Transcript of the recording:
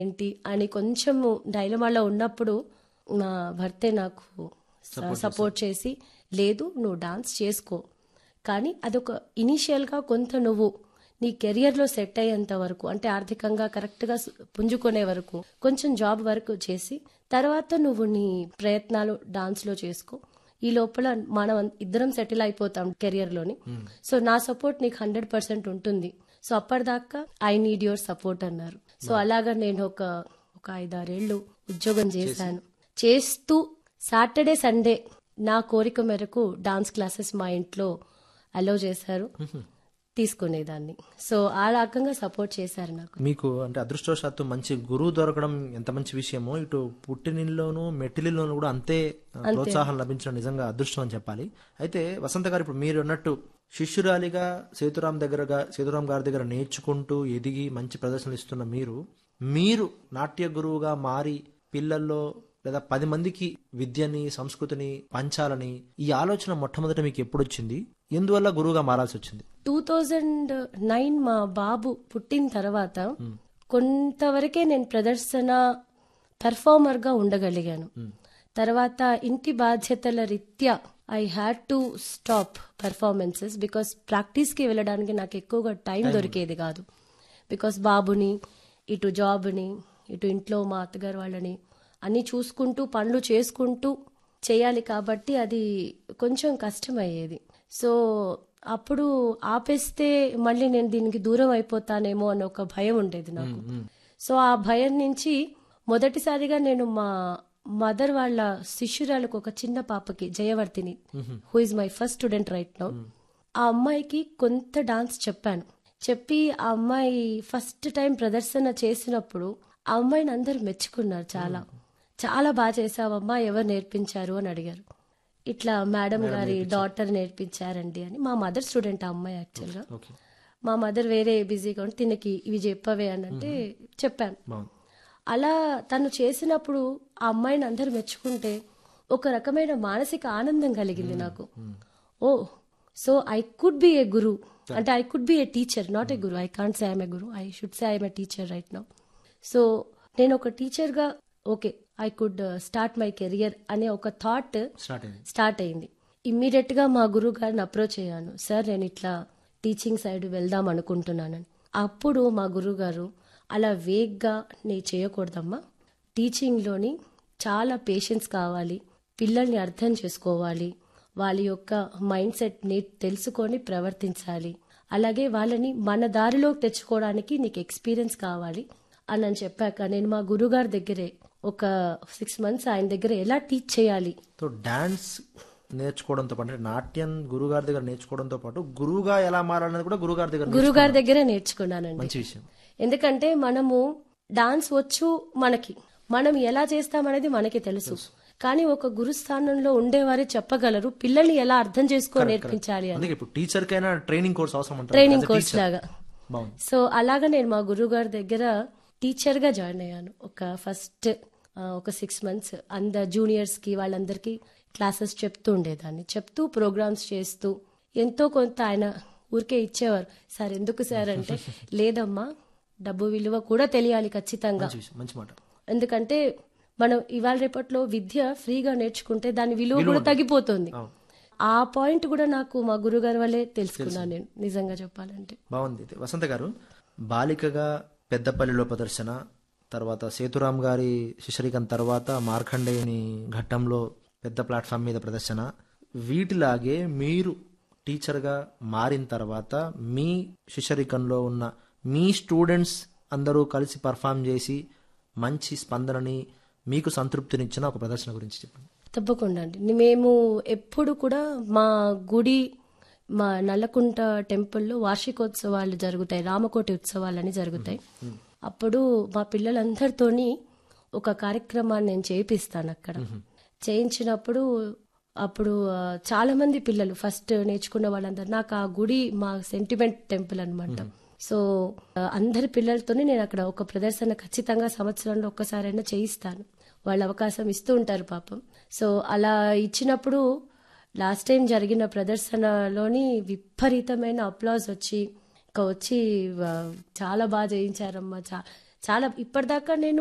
ఏంటి అని కొంచెము డైలమాలో ఉన్నప్పుడు నా భర్తే నాకు సపోర్ట్ చేసి లేదు నువ్వు డాన్స్ చేసుకో కానీ అదొక ఇనీషియల్గా కొంత నువ్వు నీ కెరియర్లో సెట్ అయ్యేంత వరకు అంటే ఆర్థికంగా కరెక్ట్గా పుంజుకునే వరకు కొంచెం జాబ్ వరకు చేసి తర్వాత నువ్వు నీ ప్రయత్నాలు డాన్స్లో చేసుకో ఈ లోపల మనం ఇద్దరం సెటిల్ అయిపోతాం కెరియర్లోని సో నా సపోర్ట్ నీకు హండ్రెడ్ పర్సెంట్ ఉంటుంది సో అప్పటిదాకా ఐ నీడ్ యువర్ సపోర్ట్ అన్నారు సో అలాగా నేను ఒక ఒక ఐదారేళ్లు ఉద్యోగం చేశాను చేస్తూ సాటర్డే సండే నా కోరిక మేరకు డాన్స్ క్లాసెస్ మా ఇంట్లో అలౌ చేశారు తీసుకునేదాన్ని సో ఆ రకంగా సపోర్ట్ చేశారు నాకు మీకు అంటే అదృష్టవశాత్తు మంచి గురువు దొరకడం ఎంత మంచి విషయమో ఇటు పుట్టినిల్లోనూ మెట్టిలిల్లోనూ కూడా అంతే ప్రోత్సాహం లభించడం నిజంగా అదృష్టం అని చెప్పాలి అయితే వసంత గారు ఇప్పుడు మీరు అన్నట్టు శిష్యురాలిగా సేతురాం దగ్గరగా సేతురాం గారి దగ్గర నేర్చుకుంటూ ఎదిగి మంచి ప్రదర్శనలు ఇస్తున్న మీరు మీరు నాట్య గురువుగా మారి పిల్లల్లో లేదా పది మందికి విద్యని సంస్కృతిని పంచాలని ఈ ఆలోచన మొట్టమొదట మీకు ఎప్పుడు వచ్చింది ఎందువల్ల గురువుగా మారాల్సి వచ్చింది టూ థౌజండ్ నైన్ మా బాబు పుట్టిన తర్వాత కొంతవరకే నేను ప్రదర్శన పెర్ఫార్మర్ గా ఉండగలిగాను తర్వాత ఇంటి బాధ్యతల రీత్యా I had to stop performances because ప్రాక్టీస్కి వెళ్ళడానికి నాకు ఎక్కువగా టైం దొరికేది కాదు బికాస్ బాబుని ఇటు జాబ్ని ఇటు ఇంట్లో మా అత్తగారు వాళ్ళని అన్నీ చూసుకుంటూ పనులు చేసుకుంటూ చేయాలి కాబట్టి అది కొంచెం కష్టమయ్యేది సో అప్పుడు ఆపేస్తే మళ్ళీ నేను దీనికి దూరం అయిపోతానేమో అన్న ఒక భయం ఉండేది నాకు సో ఆ భయం నుంచి మొదటిసారిగా నేను మా మదర్ వాళ్ళ శిష్యురాలకు ఒక చిన్న పాపకి Jayavardhini who is my first student right now ఆ అమ్మాయికి కొంత డాన్స్ చెప్పాను చెప్పి ఆ అమ్మాయి ఫస్ట్ టైం ప్రదర్శన చేసినప్పుడు ఆ అమ్మాయిని అందరు మెచ్చుకున్నారు చాలా చాలా బాగా చేసావమ్మా ఎవరు నేర్పించారు అని అడిగారు ఇట్లా మేడం గారి డాటర్ నేర్పించారండి అని మా మదర్ స్టూడెంట్ ఆ అమ్మాయి యాక్చువల్గా ఓకే మా మదర్ వేరే బిజీగా ఉంటే తినకి ఇవి చెప్పవే అని అంటే చెప్పాను బాగుంది అలా తను చేసినప్పుడు ఆ అమ్మాయిని అందరు మెచ్చుకుంటే ఒక రకమైన మానసిక ఆనందం కలిగింది నాకు oh so I could be a guru అంటే I could be a teacher not a guru I can't say I'm a guru I should say I'm a teacher right now so నేను ఒక టీచర్గా okay I could start my career అనే ఒక thought start అయింది start అయింది immediate గా మా గురువు గారిని అప్రోచ్ అయ్యాను సార్ నేను ఇట్లా టీచింగ్ సైడ్ వెళ్దాం అనుకుంటున్నానని అప్పుడు మా గురువు గారు అలా వేగ్గా నీ చేయకూడదమ్మా టీచింగ్లోని చాలా పేషెన్స్ కావాలి పిల్లల్ని అర్థం చేసుకోవాలి వాళ్ళ యొక్క మైండ్ సెట్ని తెలుసుకొని ప్రవర్తించాలి అలాగే వాళ్ళని మన దారిలోకి తెచ్చుకోవడానికి నీకు ఎక్స్పీరియన్స్ కావాలి అని అని చెప్పాక నేను మా గురుగారి దగ్గరే ఒక సిక్స్ మంత్స్ ఆయన దగ్గర ఎలా టీచ్ చేయాలి సో డాన్స్ నేర్చుకోవడంతో పాటు అంటే నాట్యం గురుగారి దగ్గర నేర్చుకోవడంతో పాటు గురువుగా ఎలా మారాలనేది కూడా గురుగారి దగ్గర గురుగారి దగ్గరే నేర్చుకున్నానండి మంచి విషయం ఎందుకంటే మనము డాన్స్ వచ్చు మనకి మనం ఎలా చేస్తామనేది మనకి తెలుసు కానీ ఒక గురుస్థానంలో ఉండేవారే చెప్పగలరు పిల్లల్ని ఎలా అర్థం చేసుకొని నేర్పించాలి అని అందుకే ఇప్పుడు టీచర్ కైనా ట్రైనింగ్ కోర్స్ అవసరం అంటారు training As a course teacher. లాగా బాగుంది సో అలాగా నేను మా గురువు గారి దగ్గర టీచర్ గా జాయిన్ అయ్యాను ఒక ఫస్ట్ ఒక సిక్స్ మంత్స్ అంద జూనియర్స్ కి వాళ్ళందరికీ క్లాసెస్ చెప్తూ ఉండేదాన్ని చెప్తూ ప్రోగ్రామ్స్ చేస్తూ ఎంతో కొంత ఆయన ఊరికే ఇచ్చేవారు సార్ ఎందుకు సార్ అంటే లేదమ్మా డబ్బు విలువ కూడా తెలియాలి ఖచ్చితంగా మంచి విషయం మంచి మాట ఎందుకంటే మనం ఇవాళ రేపట్లో విద్య ఫ్రీగా నేర్చుకుంటే దాని విలువ కూడా తగ్గిపోతుంది ఆ పాయింట్ కూడా నాకు మా గురుగారి వల్లే తెలుసుకున్నాను నేను నిజంగా చెప్పాలంటే బాగుంది అయితే వసంత గారు బాలికగా పెద్దపల్లిలో ప్రదర్శన తర్వాత సేతురాం గారి శిశరికం తర్వాత మార్కండేయుని ఘట్టంలో పెద్ద ప్లాట్ఫామ్ మీద ప్రదర్శన వీటిలాగే మీరు టీచర్గా మారిన తర్వాత మీ శిశరికంలో ఉన్న మీ స్టూడెంట్స్ అందరూ కలిసి పర్ఫామ్ చేసి మంచి స్పందనని మీకు సంతృప్తినిచ్చిన ఒక ప్రదర్శన గురించి చెప్పండి తప్పకుండా అండి మేము ఎప్పుడు కూడా మా గుడి మా నల్లకుంట టెంపుల్లో వార్షికోత్సవాలు జరుగుతాయి రామకోటి ఉత్సవాలని జరుగుతాయి అప్పుడు మా పిల్లలందరితోని ఒక కార్యక్రమాన్ని నేను చేయిస్తాను అక్కడ చేయించినప్పుడు అప్పుడు ఆ, చాలా మంది పిల్లలు ఫస్ట్ నేర్చుకున్న వాళ్ళందరూ నాకు ఆ గుడి మా సెంటిమెంట్ టెంపుల్ అన్నమాట సో ఆ, అందరి పిల్లలతోనే నేను అక్కడ ఒక ప్రదర్శన ఖచ్చితంగా సంవత్సరంలో ఒక్కసారైనా చేయిస్తాను వాళ్ళు అవకాశం ఇస్తూ ఉంటారు పాపం సో అలా ఇచ్చినప్పుడు లాస్ట్ టైం జరిగిన ప్రదర్శనలోని విపరీతమైన అప్లాజ్ వచ్చి ఇంకా వచ్చి ఆ, చాలా బాగా చేయించారమ్మా చా చాలా ఇప్పటిదాకా నేను